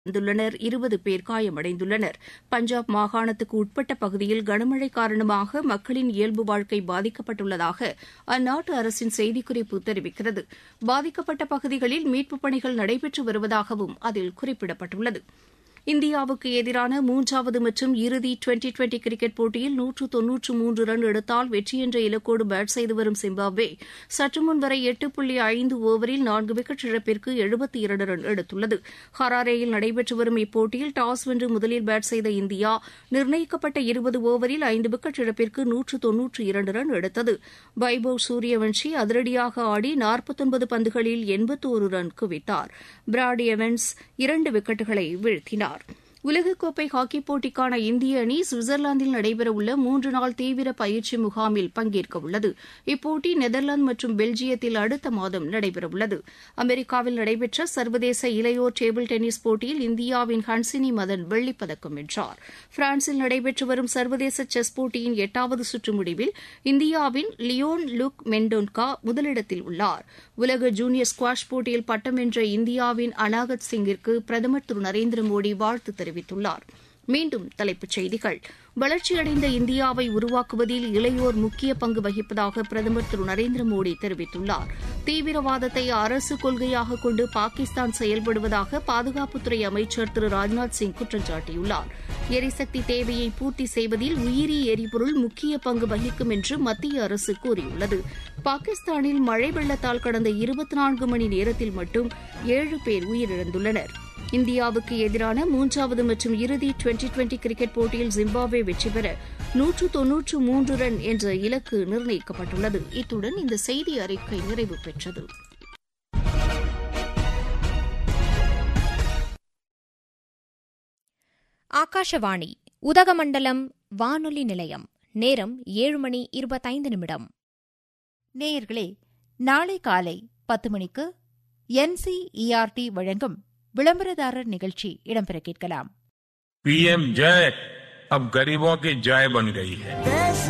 வந்துள்ளனர் இருபது பேர் காயமடைந்துள்ளனர் பஞ்சாப் மாகாணத்துக்கு உட்பட்ட பகுதியில் கனமழை காரணமாக மக்களின் இயல்பு வாழ்க்கை பாதிக்கப்பட்டுள்ளதாக அந்நாட்டு அரசின் செய்திக்குறிப்பு தெரிவிக்கிறது பாதிக்கப்பட்ட பகுதிகளில் மீட்புப் பணிகள் நடைபெற்று வருவதாகவும் அதில் குறிப்பிடப்பட்டுள்ளது இந்தியாவுக்கு எதிரான மூன்றாவது மற்றும் இறுதி டுவெண்டி டுவெண்டி கிரிக்கெட் போட்டியில் நூற்று தொன்னூற்று மூன்று ரன் எடுத்தால் வெற்றி என்ற இலக்கோடு பேட் செய்து வரும் ஜிம்பாப்வே சற்று முன் வரை எட்டு புள்ளி ஐந்து ஓவரில் நான்கு விக்கெட் இழப்பிற்கு எழுபத்தி இரண்டு ரன் எடுத்துள்ளது ஹராரேயில் நடைபெற்று வரும் இப்போட்டியில் டாஸ் வென்று முதலில் பேட் செய்த இந்தியா நிர்ணயிக்கப்பட்ட இருபது ஓவரில் ஐந்து விக்கெட் இழப்பிற்கு நூற்று தொன்னூற்று இரண்டு ரன் எடுத்தது வைபவ் சூரியவன்ஷி அதிரடியாக ஆடி நாற்பத்தொன்பது பந்துகளில் எண்பத்தோரு ரன் குவித்தார் பிராட் எவன்ஸ் இரண்டு விக்கெட்டுகளை வீழ்த்தினார் உலகக்கோப்பை ஹாக்கிப் போட்டிக்கான இந்திய அணி சுவிட்சர்லாந்தில் நடைபெறவுள்ள மூன்று நாள் தீவிர பயிற்சி முகாமில் பங்கேற்க உள்ளது இப்போட்டி நெதர்லாந்து மற்றும் பெல்ஜியத்தில் அடுத்த மாதம் நடைபெறவுள்ளது அமெரிக்காவில் நடைபெற்ற சர்வதேச இளையோர் டேபிள் டென்னிஸ் போட்டியில் இந்தியாவின் ஹன்சினி மதன் வெள்ளிப்பதக்கம் வென்றார் பிரான்சில் நடைபெற்று வரும் சர்வதேச செஸ் போட்டியின் எட்டாவது சுற்று முடிவில் இந்தியாவின் லியோன் லுக் மெண்டோன்கா முதலிடத்தில் உள்ளார் உலக ஜூனியர் ஸ்குவாஷ் போட்டியில் பட்டம் வென்ற இந்தியாவின் அனாகத் சிங்கிற்கு பிரதமர் திரு நரேந்திர மோடி வாழ்த்து தெரிவித்துள்ளார் மீண்டும் தலைப்புச் செய்திகள் வளர்ச்சியடைந்த இந்தியாவை உருவாக்குவதில் இளையோர் முக்கிய பங்கு வகிப்பதாக பிரதமர் திரு நரேந்திர மோடி தெரிவித்துள்ளார் தீவிரவாதத்தை அரசு கொள்கையாக கொண்டு பாகிஸ்தான் செயல்படுவதாக பாதுகாப்புத்துறை அமைச்சர் திரு ராஜ்நாத் சிங் குற்றம் சாட்டியுள்ளார் எரிசக்தி தேவையை பூர்த்தி செய்வதில் உயிரி எரிபொருள் முக்கிய பங்கு வகிக்கும் என்று மத்திய அரசு கூறியுள்ளது பாகிஸ்தானில் மழை வெள்ளத்தால் கடந்த இருபத்தி நான்கு மணி நேரத்தில் மட்டும் ஏழு பேர் உயிரிழந்துள்ளனர் இந்தியாவுக்கு எதிரான மூன்றாவது மற்றும் இறுதி டுவெண்டி டுவெண்டி கிரிக்கெட் போட்டியில் ஜிம்பாப்வே வெற்றி பெற நூற்று தொன்னூற்று மூன்று ரன் என்ற இலக்கு நிர்ணயிக்கப்பட்டுள்ளது இத்துடன் இந்த செய்தி அறிக்கை நிறைவு பெற்றது ஆகாஷவாணி உதகமண்டலம் வானொலி நிலையம் நேரம் ஏழு மணி இருபத்தைந்து நிமிடம் நேயர்களே நாளை காலை பத்து மணிக்கு என்சிஇஆர்டி வழங்கும் விளம்பரதாரர் நிகழ்ச்சி இடம்பெற கேட்கலாம் पीएम जय अब गरीबों की जय बन गई है